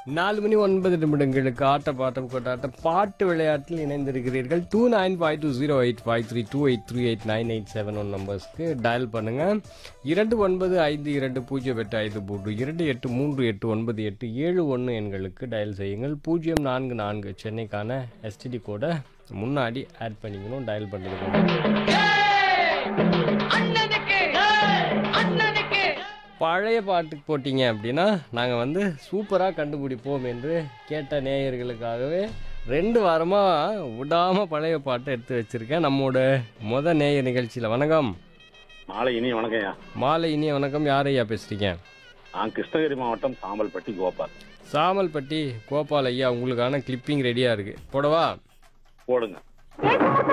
நாலு மணி ஒன்பது நிமிடங்களுக்கு ஆட்ட பாட்டம் கொண்டாட்டம் பாட்டு விளையாட்டில் இணைந்திருக்கிறீர்கள் two nine five two zero eight five three two eight three eight nine eight seven one நம்பர்ஸ்க்கு டயல் பண்ணுங்க இரண்டு ஒன்பது ஐந்து இரண்டு பூஜ்ஜியம் எட்டு ஐந்து மூன்று இரண்டு எட்டு மூன்று எட்டு ஒன்பது எட்டு ஏழு ஒன்று எண்களுக்கு டயல் செய்யுங்கள் பூஜ்ஜியம் நான்கு நான்கு சென்னைக்கான எஸ்டிடி கோடை முன்னாடி ஆட் பண்ணிக்கணும் டயல் பண்ணுறதுக்கு அண்ணனுக்கு அண்ணனுக்கு பழைய பாட்டுக்கு போட்டிங்க அப்படின்னா நாங்கள் வந்து சூப்பராக கண்டுபிடிப்போம் என்று கேட்ட நேயர்களுக்காகவே ரெண்டு வாரமாக விடாமல் பழைய பாட்டை எடுத்து வச்சுருக்கேன் நம்மோட மொத நேயர் நிகழ்ச்சியில் வணக்கம் மாலை இனி வணக்கம்யா மாலை இனிய வணக்கம் யாரையா பேசுகிறீங்க நான் கிருஷ்ணகிரி மாவட்டம் சாம்பல்பட்டி கோபால் சாமல்பட்டி கோபால் ஐயா உங்களுக்கான கிளிப்பிங் ரெடியாக இருக்குது போடவா போடுங்க